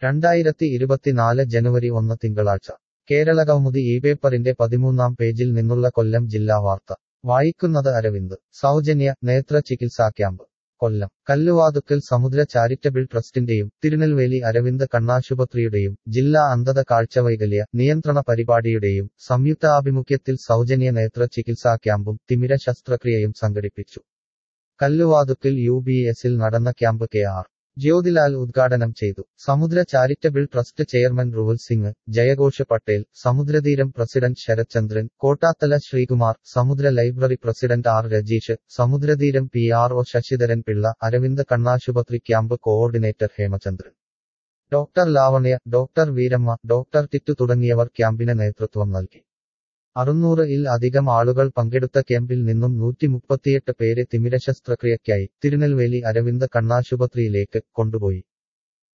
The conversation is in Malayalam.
രണ്ടായിരത്തി ഇരുപത്തിനാല് ജനുവരി ഒന്ന് തിങ്കളാഴ്ച കേരളകൗമുദി ഈ പേപ്പറിന്റെ പതിമൂന്നാം പേജിൽ നിന്നുള്ള കൊല്ലം ജില്ലാ വാർത്ത വായിക്കുന്നത് അരവിന്ദ് സൗജന്യ നേത്ര ചികിത്സാ ക്യാമ്പ് കൊല്ലം കല്ലുവാതുക്കൽ സമുദ്ര ചാരിറ്റബിൾ ട്രസ്റ്റിന്റെയും തിരുനെൽവേലി അരവിന്ദ് കണ്ണാശുപത്രിയുടെയും ജില്ലാ അന്ധത കാഴ്ചവൈകല്യ നിയന്ത്രണ പരിപാടിയുടെയും സംയുക്താഭിമുഖ്യത്തിൽ സൗജന്യ നേത്ര ചികിത്സാ ക്യാമ്പും തിമിര ശസ്ത്രക്രിയയും സംഘടിപ്പിച്ചു കല്ലുവാതുക്കൽ യു ബി എസിൽ നടന്ന ക്യാമ്പ് കെ ആർ ജ്യോതിലാൽ ഉദ്ഘാടനം ചെയ്തു Samudra charitable trust chairman Ruval Singh ജയഘോഷ് Patel Samudratheeram president Sarathchandran Kottathala Sreekumar Samudra library president R Rajeesh Samudratheeram P R O Sasidharan Pillai Aravind കണ്ണാശുപത്രി camp coordinator Hemachandran doctor Lavanya doctor Veeramma doctor Tittu തുടങ്ങിയവർ ക്യാമ്പിന് നേതൃത്വം നൽകി അറുന്നൂറ് ഇൽ അധികം ആളുകൾ പങ്കെടുത്ത ക്യാമ്പിൽ നിന്നും നൂറ്റി മുപ്പത്തിയെട്ട് പേരെ തിമിര ശസ്ത്രക്രിയയ്ക്കായി തിരുനെൽവേലി അരവിന്ദ് കണ്ണാശുപത്രിയിലേക്ക് കൊണ്ടുപോയി